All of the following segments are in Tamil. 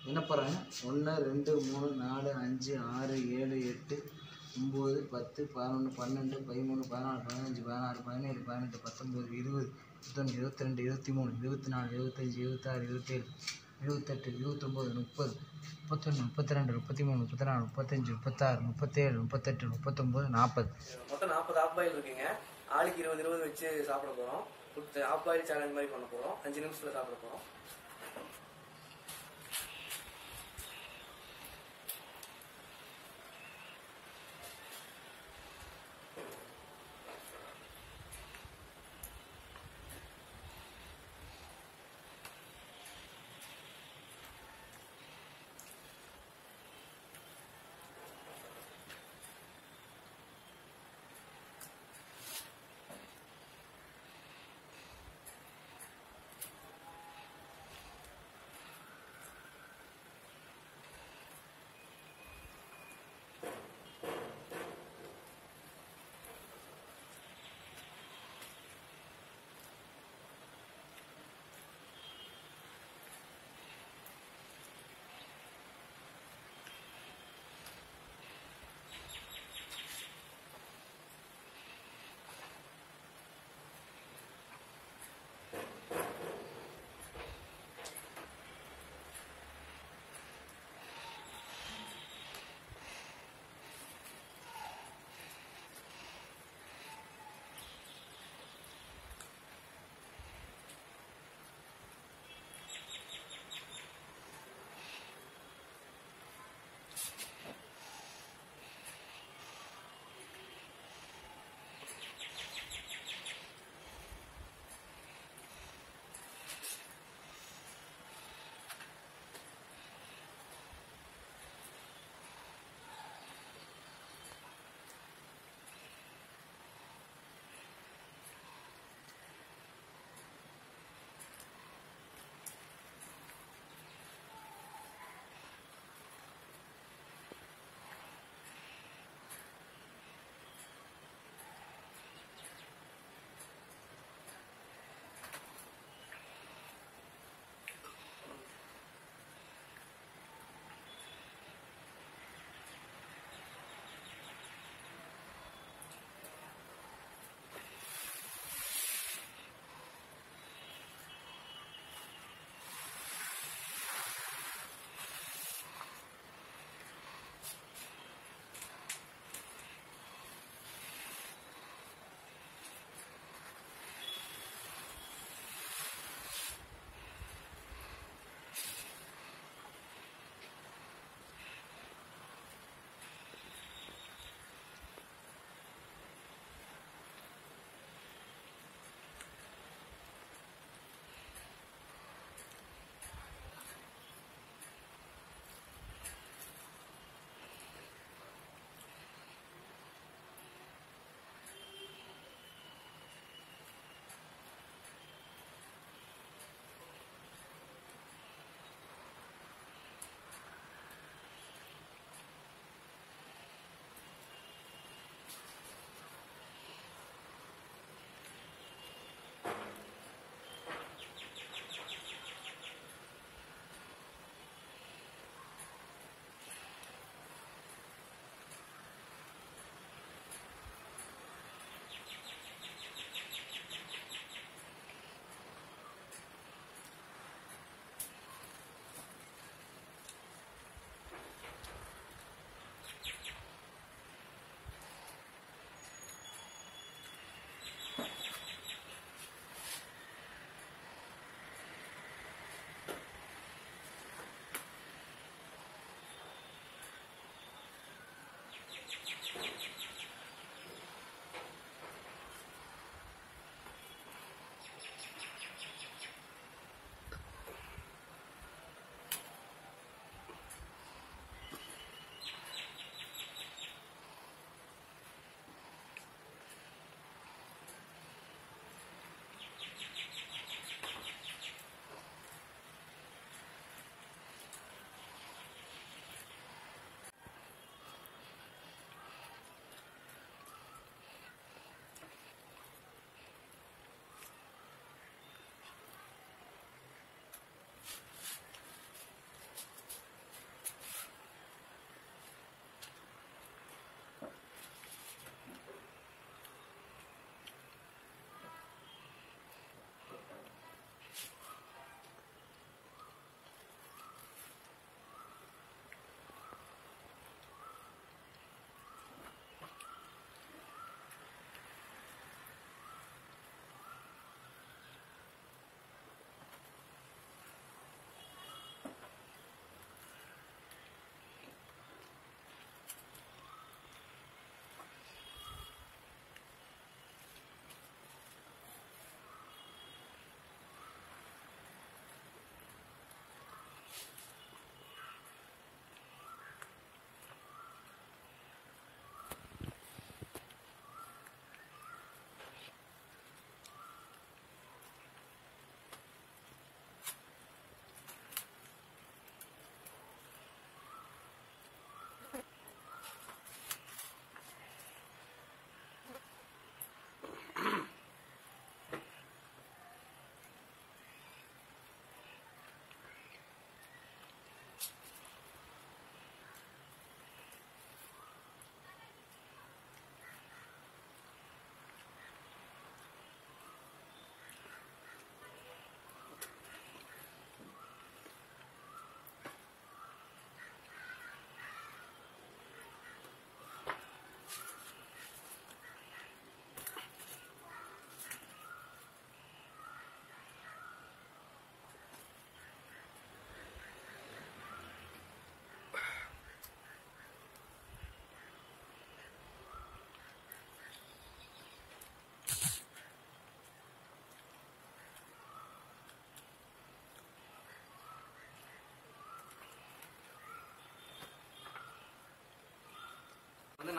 என்ன போகிறாங்க ஒன்று ரெண்டு மூணு நாலு அஞ்சு ஆறு ஏழு எட்டு ஒம்பது பத்து பதினொன்று பன்னெண்டு பதிமூணு பதினாலு பதினஞ்சு பதினாறு பதினேழு பதினெட்டு பத்தொம்பது இருபது இருபத்தொன்று இருபத்தி ரெண்டு இருபத்தி மூணு இருபத்தி நாலு இருபத்தஞ்சி இருபத்தாறு இருபத்தேழு இருபத்தெட்டு இருபத்தொம்போது முப்பது முப்பத்தொன்று முப்பத்தி ரெண்டு முப்பத்தி மூணு முப்பத்தி நாலு முப்பத்தஞ்சு முப்பத்தாறு முப்பத்தேழு முப்பத்தெட்டு முப்பத்தொம்போது நாற்பது மொத்தம் நாற்பது ஆஃப் பாயில் இருக்குங்க ஆளுக்கு இருபது இருபது வச்சு சாப்பிட போகிறோம் ஆஃப் பாயில் சேலஞ்ச் மாதிரி பண்ண போகிறோம் அஞ்சு நிமிஷத்தில் சாப்பிட போகிறோம்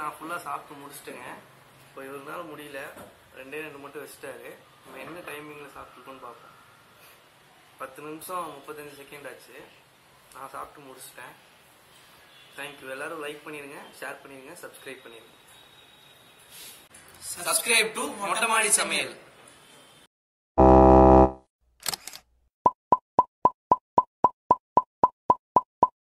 நான் ஃபுல்லாக சாப்பிட்டு முடிச்சிட்டேங்க இப்போ இவருனால முடியல ரெண்டே ரெண்டு மட்டும் வச்சுட்டாரு நம்ம என்ன டைமிங்கில் சாப்பிட்ருக்கோன்னு பார்ப்போம் பத்து நிமிஷம் முப்பத்தஞ்சு செகண்ட் ஆச்சு நான் சாப்பிட்டு முடிச்சிட்டேன் தேங்க்யூ எல்லாரும் லைக் பண்ணிடுங்க ஷேர் பண்ணிடுங்க சப்ஸ்கிரைப் பண்ணிடுங்க சப்ஸ்கிரைப் டு மொட்டமாடி சமையல்